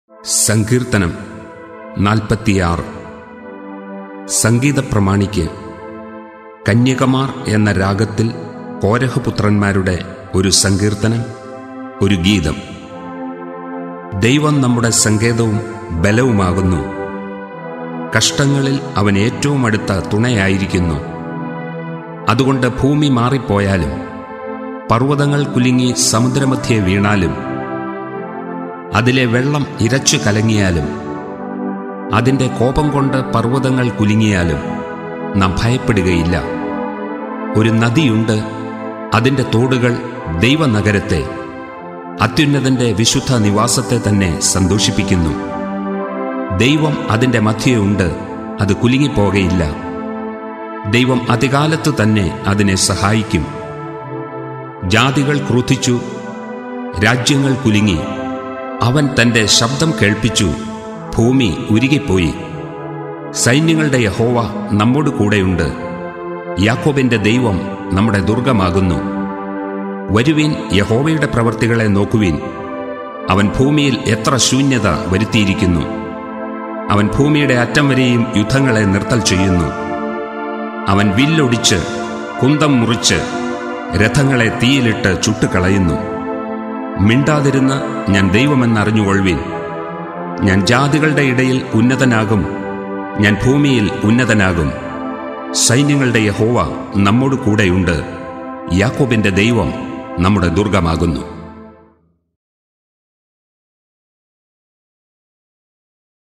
സങ്കീർത്തനം നാൽപ്പത്തിയാറ് സംഗീത പ്രമാണിക്ക് കന്യകമാർ എന്ന രാഗത്തിൽ കോരഹപുത്രന്മാരുടെ ഒരു സങ്കീർത്തനം ഒരു ഗീതം ദൈവം നമ്മുടെ സങ്കേതവും ബലവുമാകുന്നു കഷ്ടങ്ങളിൽ അവൻ ഏറ്റവും അടുത്ത തുണയായിരിക്കുന്നു അതുകൊണ്ട് ഭൂമി മാറിപ്പോയാലും പർവ്വതങ്ങൾ കുലുങ്ങി സമുദ്രമധ്യേ വീണാലും അതിലെ വെള്ളം ഇരച്ചു കലങ്ങിയാലും അതിൻ്റെ കോപം കൊണ്ട് പർവ്വതങ്ങൾ കുലുങ്ങിയാലും നാം ഭയപ്പെടുകയില്ല ഒരു നദിയുണ്ട് അതിൻ്റെ തോടുകൾ ദൈവനഗരത്തെ അത്യുന്നതന്റെ വിശുദ്ധ നിവാസത്തെ തന്നെ സന്തോഷിപ്പിക്കുന്നു ദൈവം അതിൻ്റെ മധ്യയുണ്ട് അത് കുലുങ്ങിപ്പോകയില്ല ദൈവം അതികാലത്തു തന്നെ അതിനെ സഹായിക്കും ജാതികൾ ക്രുദ്ധിച്ചു രാജ്യങ്ങൾ കുലുങ്ങി അവൻ തന്റെ ശബ്ദം കേൾപ്പിച്ചു ഭൂമി ഉരുകിപ്പോയി സൈന്യങ്ങളുടെ യഹോവ നമ്മോട് കൂടെയുണ്ട് യാക്കോബിന്റെ ദൈവം നമ്മുടെ ദുർഗമാകുന്നു വരുവീൻ യഹോവയുടെ പ്രവർത്തികളെ നോക്കുവീൻ അവൻ ഭൂമിയിൽ എത്ര ശൂന്യത വരുത്തിയിരിക്കുന്നു അവൻ ഭൂമിയുടെ അറ്റം വരെയും യുദ്ധങ്ങളെ നിർത്തൽ ചെയ്യുന്നു അവൻ വില്ലൊടിച്ച് കുന്തം മുറിച്ച് രഥങ്ങളെ തീയിലിട്ട് ചുട്ടുകളയുന്നു മിണ്ടാതിരുന്ന് ഞാൻ ദൈവമെന്നറിഞ്ഞുകൊള്ളുവിൻ ഞാൻ ജാതികളുടെ ഇടയിൽ ഉന്നതനാകും ഞാൻ ഭൂമിയിൽ ഉന്നതനാകും സൈന്യങ്ങളുടെ യഹോവ നമ്മോട് കൂടെയുണ്ട് യാക്കോബിന്റെ ദൈവം നമ്മുടെ ദുർഗമാകുന്നു